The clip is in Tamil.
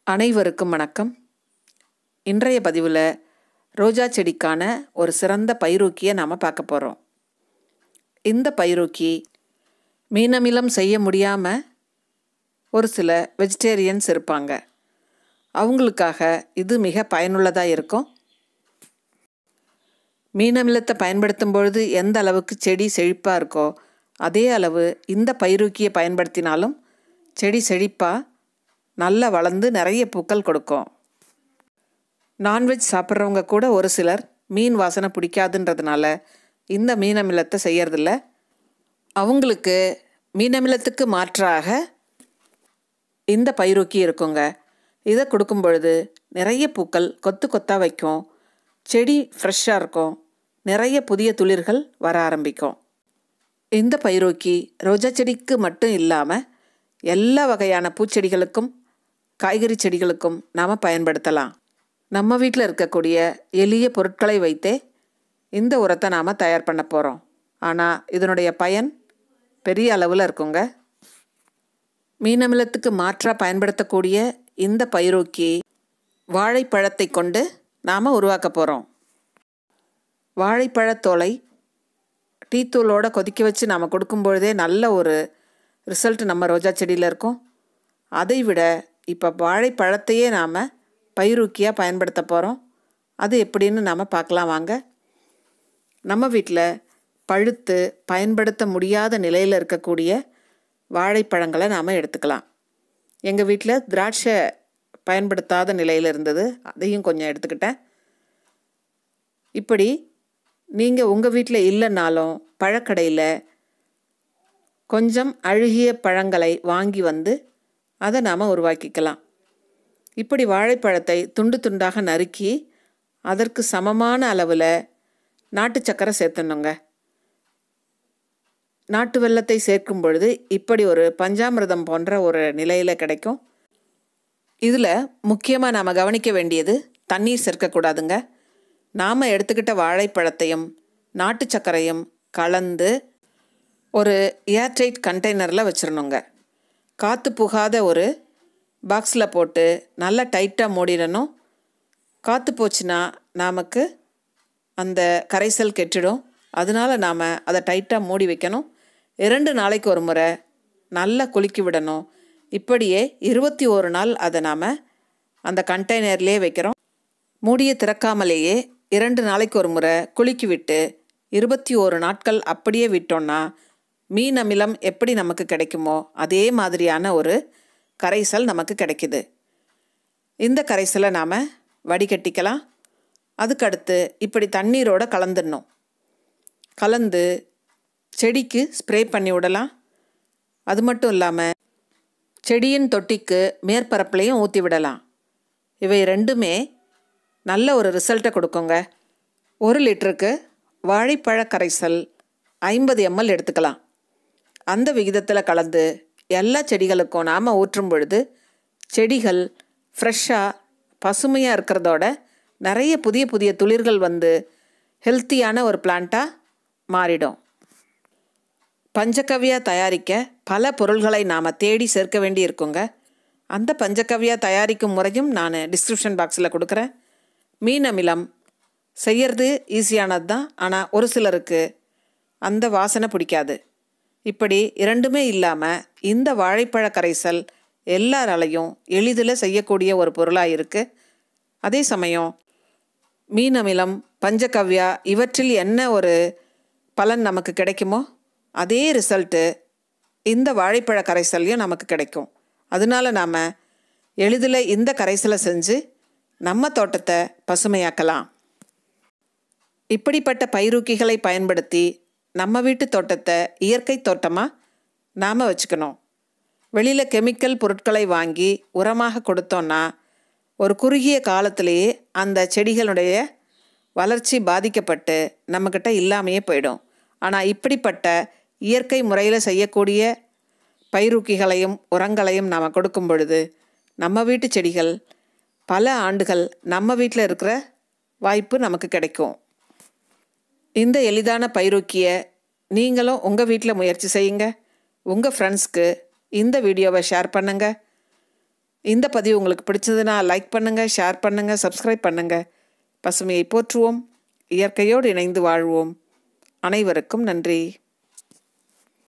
அனைவருக்கும் வணக்கம் இன்றைய பதிவில் ரோஜா செடிக்கான ஒரு சிறந்த பைரூக்கியை நாம் பார்க்க போகிறோம் இந்த பைரூக்கி மீனமிலம் செய்ய முடியாமல் ஒரு சில வெஜிடேரியன்ஸ் இருப்பாங்க அவங்களுக்காக இது மிக பயனுள்ளதாக இருக்கும் மீனமிலத்தை பயன்படுத்தும் பொழுது எந்த அளவுக்கு செடி செழிப்பாக இருக்கோ அதே அளவு இந்த பைரூக்கியை பயன்படுத்தினாலும் செடி செழிப்பாக நல்லா வளர்ந்து நிறைய பூக்கள் கொடுக்கும் நான்வெஜ் சாப்பிட்றவங்க கூட ஒரு சிலர் மீன் வாசனை பிடிக்காதுன்றதுனால இந்த மீனமிலத்தை செய்யறதில்ல அவங்களுக்கு மீனமிலத்துக்கு மாற்றாக இந்த பைரூக்கி இருக்குங்க இதை கொடுக்கும் பொழுது நிறைய பூக்கள் கொத்து கொத்தாக வைக்கும் செடி ஃப்ரெஷ்ஷாக இருக்கும் நிறைய புதிய துளிர்கள் வர ஆரம்பிக்கும் இந்த பைரூக்கி ரோஜா செடிக்கு மட்டும் இல்லாமல் எல்லா வகையான பூச்செடிகளுக்கும் காய்கறி செடிகளுக்கும் நாம் பயன்படுத்தலாம் நம்ம வீட்டில் இருக்கக்கூடிய எளிய பொருட்களை வைத்தே இந்த உரத்தை நாம் தயார் பண்ண போகிறோம் ஆனால் இதனுடைய பயன் பெரிய அளவில் இருக்குங்க மீனமிலத்துக்கு மாற்றாக பயன்படுத்தக்கூடிய இந்த பைரூக்கி வாழைப்பழத்தை கொண்டு நாம் உருவாக்க போகிறோம் வாழைப்பழத்தோலை டீத்தூளோட கொதிக்க வச்சு நாம் கொடுக்கும் பொழுதே நல்ல ஒரு ரிசல்ட் நம்ம ரோஜா செடியில் இருக்கும் அதை விட இப்போ வாழைப்பழத்தையே நாம் பைரூக்கியாக பயன்படுத்த போகிறோம் அது எப்படின்னு நாம் பார்க்கலாம் வாங்க நம்ம வீட்டில் பழுத்து பயன்படுத்த முடியாத நிலையில் இருக்கக்கூடிய வாழைப்பழங்களை நாம் எடுத்துக்கலாம் எங்கள் வீட்டில் திராட்சை பயன்படுத்தாத நிலையில் இருந்தது அதையும் கொஞ்சம் எடுத்துக்கிட்டேன் இப்படி நீங்கள் உங்கள் வீட்டில் இல்லைன்னாலும் பழக்கடையில் கொஞ்சம் அழுகிய பழங்களை வாங்கி வந்து அதை நாம் உருவாக்கிக்கலாம் இப்படி வாழைப்பழத்தை துண்டு துண்டாக நறுக்கி அதற்கு சமமான அளவில் நாட்டு சக்கரை சேர்த்துணுங்க நாட்டு வெள்ளத்தை சேர்க்கும் பொழுது இப்படி ஒரு பஞ்சாமிர்தம் போன்ற ஒரு நிலையில் கிடைக்கும் இதில் முக்கியமாக நாம் கவனிக்க வேண்டியது தண்ணீர் சேர்க்கக்கூடாதுங்க நாம் எடுத்துக்கிட்ட வாழைப்பழத்தையும் நாட்டு சர்க்கரையும் கலந்து ஒரு ஏர்டைட் கண்டெய்னரில் வச்சிடணுங்க காற்று புகாத ஒரு பாக்ஸில் போட்டு நல்லா டைட்டாக மூடிடணும் காற்று போச்சுன்னா நமக்கு அந்த கரைசல் கெட்டுடும் அதனால் நாம் அதை டைட்டாக மூடி வைக்கணும் இரண்டு நாளைக்கு ஒரு முறை நல்லா குலுக்கி விடணும் இப்படியே இருபத்தி ஒரு நாள் அதை நாம் அந்த கண்டெய்னர்லேயே வைக்கிறோம் மூடியை திறக்காமலேயே இரண்டு நாளைக்கு ஒரு முறை குலுக்கி விட்டு இருபத்தி ஓரு நாட்கள் அப்படியே விட்டோன்னா மீன் அமிலம் எப்படி நமக்கு கிடைக்குமோ அதே மாதிரியான ஒரு கரைசல் நமக்கு கிடைக்குது இந்த கரைசலை நாம் வடிகட்டிக்கலாம் அதுக்கடுத்து இப்படி தண்ணீரோட கலந்துடணும் கலந்து செடிக்கு ஸ்ப்ரே பண்ணி விடலாம் அது மட்டும் இல்லாமல் செடியின் தொட்டிக்கு மேற்பரப்புலையும் ஊற்றி விடலாம் இவை ரெண்டுமே நல்ல ஒரு ரிசல்ட்டை கொடுக்குங்க ஒரு லிட்டருக்கு வாழைப்பழ கரைசல் ஐம்பது எம்எல் எடுத்துக்கலாம் அந்த விகிதத்தில் கலந்து எல்லா செடிகளுக்கும் நாம் ஊற்றும் பொழுது செடிகள் ஃப்ரெஷ்ஷாக பசுமையாக இருக்கிறதோட நிறைய புதிய புதிய துளிர்கள் வந்து ஹெல்த்தியான ஒரு பிளான்ட்டாக மாறிடும் பஞ்சகவ்யா தயாரிக்க பல பொருள்களை நாம் தேடி சேர்க்க வேண்டி இருக்குங்க அந்த பஞ்சகவ்யா தயாரிக்கும் முறையும் நான் டிஸ்கிரிப்ஷன் பாக்ஸில் கொடுக்குறேன் மீன் அமிலம் செய்யறது ஈஸியானது தான் ஆனால் ஒரு சிலருக்கு அந்த வாசனை பிடிக்காது இப்படி இரண்டுமே இல்லாமல் இந்த வாழைப்பழ கரைசல் எல்லாராலையும் எளிதில் செய்யக்கூடிய ஒரு பொருளாக இருக்குது அதே சமயம் மீன் அமிலம் பஞ்சகவ்யா இவற்றில் என்ன ஒரு பலன் நமக்கு கிடைக்குமோ அதே ரிசல்ட்டு இந்த வாழைப்பழ கரைசல்லையும் நமக்கு கிடைக்கும் அதனால நாம் எளிதில் இந்த கரைசலை செஞ்சு நம்ம தோட்டத்தை பசுமையாக்கலாம் இப்படிப்பட்ட பைரூக்கிகளை பயன்படுத்தி நம்ம வீட்டு தோட்டத்தை இயற்கை தோட்டமாக நாம் வச்சுக்கணும் வெளியில் கெமிக்கல் பொருட்களை வாங்கி உரமாக கொடுத்தோன்னா ஒரு குறுகிய காலத்திலேயே அந்த செடிகளுடைய வளர்ச்சி பாதிக்கப்பட்டு நம்மக்கிட்ட இல்லாமையே போயிடும் ஆனால் இப்படிப்பட்ட இயற்கை முறையில் செய்யக்கூடிய பைரூக்கிகளையும் உரங்களையும் நாம் கொடுக்கும் பொழுது நம்ம வீட்டு செடிகள் பல ஆண்டுகள் நம்ம வீட்டில் இருக்கிற வாய்ப்பு நமக்கு கிடைக்கும் இந்த எளிதான பைரூக்கிய நீங்களும் உங்கள் வீட்டில் முயற்சி செய்யுங்க உங்கள் ஃப்ரெண்ட்ஸ்க்கு இந்த வீடியோவை ஷேர் பண்ணுங்கள் இந்த பதிவு உங்களுக்கு பிடிச்சதுன்னா லைக் பண்ணுங்கள் ஷேர் பண்ணுங்கள் சப்ஸ்கிரைப் பண்ணுங்கள் பசுமையை போற்றுவோம் இயற்கையோடு இணைந்து வாழ்வோம் அனைவருக்கும் நன்றி